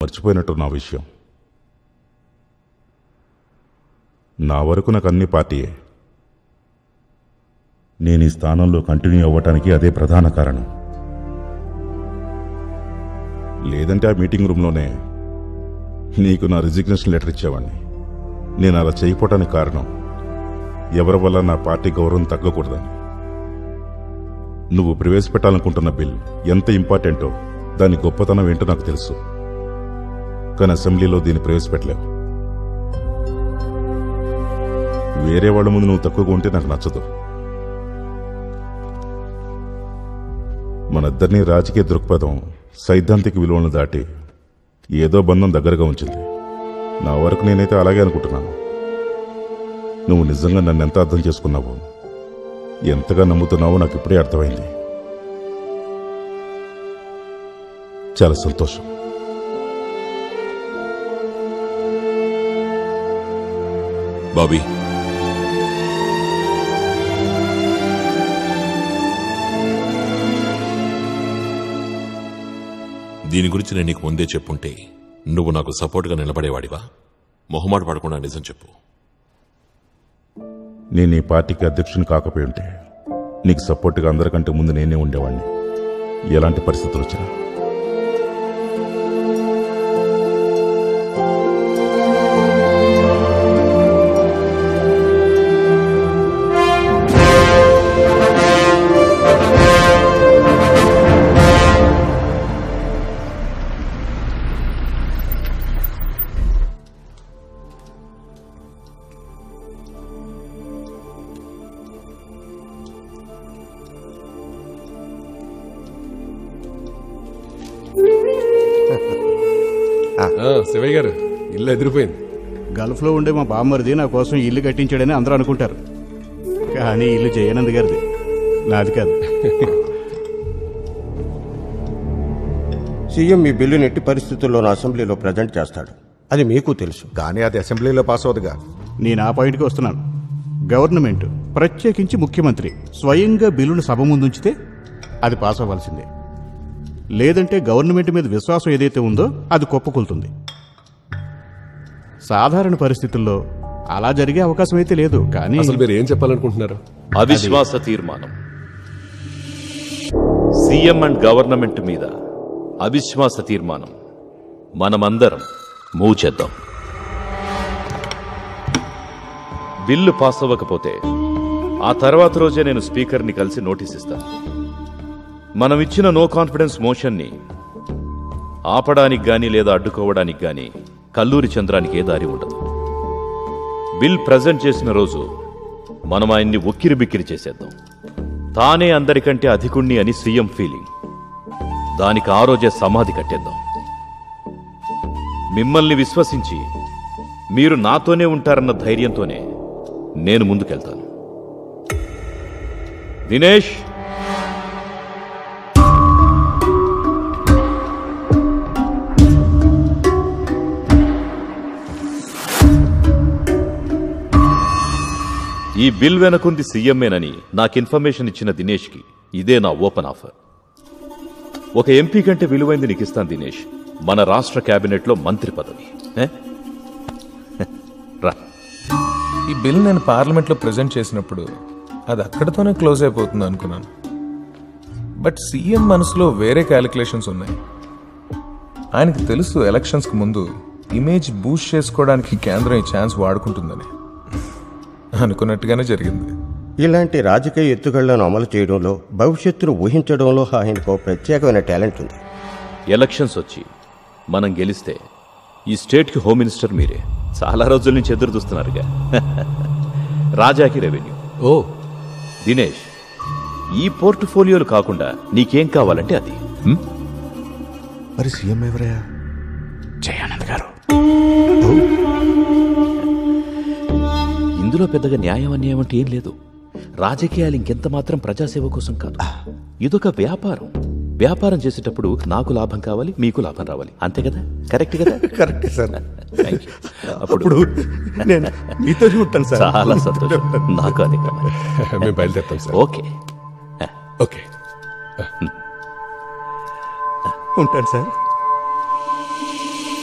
మర్చిపోయినట్టు నా విషయం నా వరకు నాకు అన్ని పార్టీయే నేను ఈ స్థానంలో కంటిన్యూ అవ్వటానికి అదే ప్రధాన కారణం లేదంటే ఆ మీటింగ్ రూమ్లోనే నీకు నా రిజిగ్నేషన్ లెటర్ ఇచ్చేవాడిని నేను అలా చేయకపోవటానికి కారణం ఎవరి వల్ల నా పార్టీ గౌరవం తగ్గకూడదని నువ్వు ప్రవేశపెట్టాలనుకుంటున్న బిల్ ఎంత ఇంపార్టెంటో దాని గొప్పతనం ఏంటో నాకు తెలుసు కానీ అసెంబ్లీలో దీన్ని ప్రవేశపెట్టలేవు వేరే వాళ్ళ ముందు నువ్వు తక్కువగా ఉంటే నాకు నచ్చదు మనిద్దరినీ రాజకీయ దృక్పథం సైద్ధాంతిక విలువలను దాటి ఏదో బంధం దగ్గరగా ఉంచింది నా వరకు నేనైతే అలాగే అనుకుంటున్నాను నువ్వు నిజంగా నన్ను ఎంత అర్థం చేసుకున్నావో ఎంతగా నమ్ముతున్నావో నాకు ఇప్పుడే అర్థమైంది చాలా సంతోషం బాబీ దీని గురించి నేను నీకు ముందే చెప్పుంటే నువ్వు నాకు సపోర్ట్గా నిలబడేవాడివా మొహమాట పడకుండా నిజం చెప్పు నేను ఈ పార్టీకి అధ్యక్షుని కాకపోయి ఉంటే నీకు సపోర్ట్గా అందరికంటే ముందు నేనే ఉండేవాడిని ఎలాంటి పరిస్థితులు వచ్చినా ఆ, శివయ్య గారు ఇల్లు ఎదిరిపోయింది గల్ఫ్లో ఉండే మా బామ్మరిది నా కోసం ఇల్లు కట్టించాడని అందరూ అనుకుంటారు కానీ ఇల్లు జయనంద్ గారిది నాది కాదు సీఎం ఈ బిల్లుని ఎట్టి పరిస్థితుల్లోనూ అసెంబ్లీలో ప్రజెంట్ చేస్తాడు అది మీకు తెలుసు కానీ అది అసెంబ్లీలో పాస్ అవుతుగా నేను ఆ పాయింట్కి వస్తున్నాను గవర్నమెంట్ ప్రత్యేకించి ముఖ్యమంత్రి స్వయంగా బిల్లును సభ ముందుంచితే అది పాస్ అవ్వాల్సిందే లేదంటే గవర్నమెంట్ మీద విశ్వాసం ఏదైతే ఉందో అది కుప్పకూలుతుంది సాధారణ పరిస్థితుల్లో అలా జరిగే అవకాశం అయితే లేదు కానీ అసలు మీరు ఏం చెప్పాలనుకుంటున్నారు అవిశ్వాస తీర్మానం సీఎం అండ్ గవర్నమెంట్ మీద అవిశ్వాస తీర్మానం మనమందరం మూవ్ చేద్దాం బిల్లు పాస్ అవ్వకపోతే ఆ తర్వాత రోజే నేను స్పీకర్ని కలిసి నోటీస్ ఇస్తాను మనం ఇచ్చిన నో కాన్ఫిడెన్స్ మోషన్ని ఆపడానికి గాని లేదా అడ్డుకోవడానికి గాని కల్లూరి చంద్రానికి ఏ దారి ఉండదు బిల్ ప్రజెంట్ చేసిన రోజు మనం ఆయన్ని ఉక్కిరి బిక్కిరి చేసేద్దాం తానే అందరికంటే అధికుణ్ణి అని సీఎం ఫీలింగ్ దానికి ఆ రోజే సమాధి కట్టేద్దాం మిమ్మల్ని విశ్వసించి మీరు నాతోనే ఉంటారన్న ధైర్యంతోనే నేను ముందుకెళ్తాను దినేష్ ఈ బిల్ వెనకుంది సీఎంఏనని నాకు ఇన్ఫర్మేషన్ ఇచ్చిన దినేష్కి ఇదే నా ఓపెన్ ఆఫర్ ఒక ఎంపీ కంటే విలువైంది నీకు ఇస్తాను దినేష్ మన రాష్ట్ర కేబినెట్లో మంత్రి పదవి ఏ? రా ఈ బిల్ నేను పార్లమెంట్లో ప్రజెంట్ చేసినప్పుడు అది అక్కడితోనే క్లోజ్ అయిపోతుంది అనుకున్నాను బట్ సీఎం మనసులో వేరే క్యాలిక్యులేషన్స్ ఉన్నాయి ఆయనకి తెలుసు ఎలక్షన్స్కి ముందు ఇమేజ్ బూస్ట్ చేసుకోవడానికి కేంద్రం ఈ ఛాన్స్ వాడుకుంటుందని అనుకున్నట్టుగానే జరిగింది ఇలాంటి రాజకీయ ఎత్తుగళ్లను అమలు చేయడంలో భవిష్యత్తును ఊహించడంలో ఆయనకు ఓ ప్రత్యేకమైన టాలెంట్ ఉంది ఎలక్షన్స్ వచ్చి మనం గెలిస్తే ఈ స్టేట్కి హోమ్ మినిస్టర్ మీరే చాలా రోజుల నుంచి ఎదురు చూస్తున్నారుగా రాజాకి రెవెన్యూ ఓ దినేష్ ఈ పోర్ట్ఫోలియోలు కాకుండా నీకేం కావాలంటే అది హ్మ్? మరి సీఎం ఎవరయ్యా జయానంద్ గారు ఇందులో పెద్దగా న్యాయం అన్యాయం అంటే ఏం లేదు రాజకీయాలు ఇంకెంత మాత్రం ప్రజాసేవ కోసం కాదు ఇదొక వ్యాపారం వ్యాపారం చేసేటప్పుడు నాకు లాభం కావాలి మీకు లాభం రావాలి అంతే కదా కరెక్ట్ కదా కరెక్ట్ సార్ Thank you. అప్పుడు అప్పుడు నేను మీతో ఉంటాను సార్ చాలా సంతోషం నాకు అదే కావాలి మేము బయలుదేరుతాం సార్ ఓకే ఓకే ఉంటాను సార్